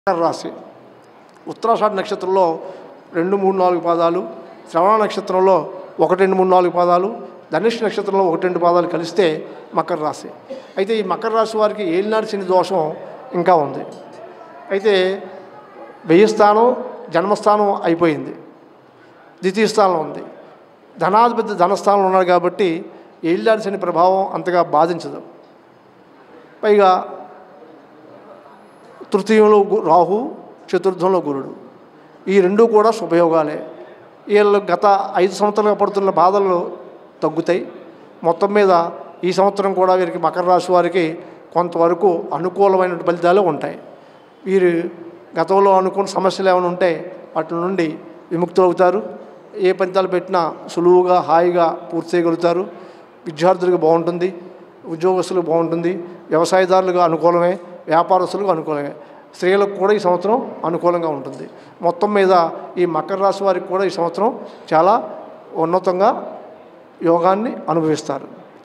మకర రాశి ఉత్తరాషాఢ నక్షత్రంలో రెండు మూడు నాలుగు పాదాలు శ్రవణ నక్షత్రంలో ఒకటి రెండు మూడు నాలుగు పాదాలు ధనుష్ నక్షత్రంలో ఒకటి రెండు పాదాలు కలిస్తే మకర రాశి అయితే ఈ మకర రాశి వారికి ఏలినాడు శని దోషం ఇంకా ఉంది అయితే వెయ్యి స్థానం జన్మస్థానం అయిపోయింది ద్వితీయ స్థానంలో ఉంది ధనాధిపతి ధనస్థానంలో ఉన్నాడు కాబట్టి ఏలినాడు శని ప్రభావం అంతగా బాధించదు పైగా తృతీయంలో గు- రాహు చతుర్థంలో గురుడు ఈ రెండు కూడా శుభయోగాలే వీళ్ళు గత ఐదు సంవత్సరాలుగా పడుతున్న బాధలు తగ్గుతాయి మొత్తం మీద ఈ సంవత్సరం కూడా వీరికి మకర రాశి వారికి కొంతవరకు అనుకూలమైన ఫలితాలు ఉంటాయి వీరు గతంలో అనుకున్న సమస్యలు ఏమైనా ఉంటే వాటి నుండి విముక్తులు అవుతారు ఏ ఫలితాలు పెట్టినా సులువుగా హాయిగా పూర్తి చేయగలుగుతారు విద్యార్థులకు బాగుంటుంది ఉద్యోగస్తులకు బాగుంటుంది వ్యవసాయదారులకు అనుకూలమే వ్యాపారస్తులకు అనుకూలమే స్త్రీలకు కూడా ఈ సంవత్సరం అనుకూలంగా ఉంటుంది మొత్తం మీద ఈ మకర రాశి వారికి కూడా ఈ సంవత్సరం చాలా ఉన్నతంగా యోగాన్ని అనుభవిస్తారు